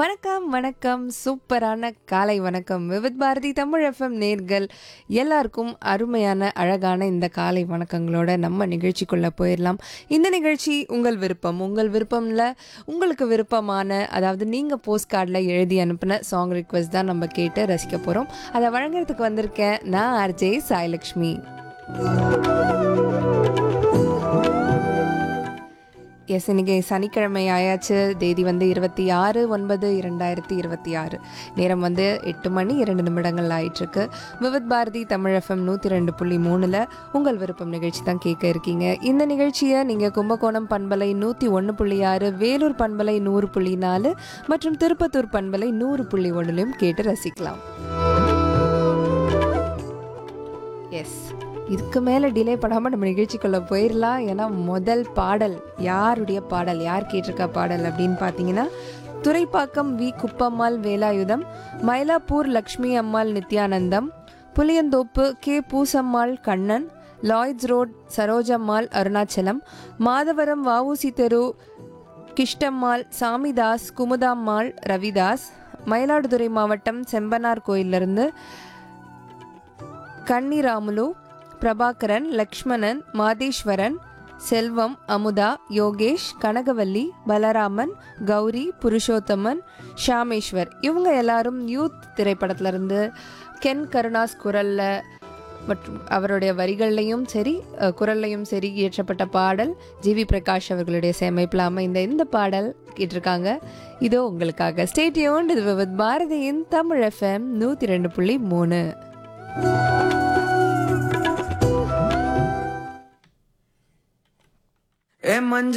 வணக்கம் வணக்கம் சூப்பரான காலை வணக்கம் விவித் பாரதி தமிழ் எஃப்எம் நேர்கள் எல்லாருக்கும் அருமையான அழகான இந்த காலை வணக்கங்களோட நம்ம நிகழ்ச்சிக்குள்ளே போயிடலாம் இந்த நிகழ்ச்சி உங்கள் விருப்பம் உங்கள் விருப்பம்ல உங்களுக்கு விருப்பமான அதாவது நீங்கள் போஸ்ட் கார்டில் எழுதி அனுப்பின சாங் ரிக்வெஸ்ட் தான் நம்ம கேட்டு ரசிக்க போகிறோம் அதை வழங்குறதுக்கு வந்திருக்கேன் நான் ஆர்ஜே சாய்லக்ஷ்மி எஸ் இன்னைக்கு சனிக்கிழமை ஆயாச்சு தேதி வந்து இருபத்தி ஆறு ஒன்பது இரண்டாயிரத்தி இருபத்தி ஆறு நேரம் வந்து எட்டு மணி இரண்டு நிமிடங்கள் ஆயிட்டிருக்கு விவித் பாரதி தமிழ் எஃப்எம் நூற்றி ரெண்டு புள்ளி மூணில் உங்கள் விருப்பம் நிகழ்ச்சி தான் கேட்க இருக்கீங்க இந்த நிகழ்ச்சியை நீங்கள் கும்பகோணம் பண்பலை நூற்றி ஒன்று புள்ளி ஆறு வேலூர் பண்பலை நூறு புள்ளி நாலு மற்றும் திருப்பத்தூர் பண்பலை நூறு புள்ளி ஒன்றுலையும் கேட்டு ரசிக்கலாம் எஸ் இதுக்கு மேலே டிலே பண்ணாமல் நம்ம நிகழ்ச்சிக்குள்ளே போயிடலாம் ஏன்னா முதல் பாடல் யாருடைய பாடல் யார் கேட்டிருக்கா பாடல் அப்படின்னு பார்த்தீங்கன்னா Thoraipakkam V Kuppammal Velayudham Mylapore Lakshmi Ammal Nithyanandam Pulianthope K Poosammal Kannan Lloyds road Sarojammal Arunachalam Madhavaram VOC தெரு கிஷ்டம்மாள் சாமிதாஸ் குமுதாம்மாள் ரவிதாஸ் மயிலாடுதுறை மாவட்டம் செம்பனார் கோயிலிருந்து கன்னிராமுலு பிரபாகரன் லக்ஷ்மணன் மாதேஸ்வரன் செல்வம் அமுதா யோகேஷ் கனகவல்லி பலராமன் கௌரி புருஷோத்தமன் ஷாமேஸ்வர் இவங்க எல்லாரும் யூத் திரைப்படத்திலிருந்து கென் கருணாஸ் குரலில் மற்றும் அவருடைய வரிகள்லையும் சரி அஹ், குரல்லையும் சரி இயற்றப்பட்ட பாடல் ஜிவி பிரகாஷ் அவர்களுடைய சேமைப்பில் அமைந்த இந்த பாடல் கேட்டிருக்காங்க இதோ உங்களுக்காக ஸ்டேட்யூன் இது வித் பாரதியின் தமிழ் எஃப்எம் நூற்றி ரெண்டு புள்ளி மூணு ஏ மஞ்ச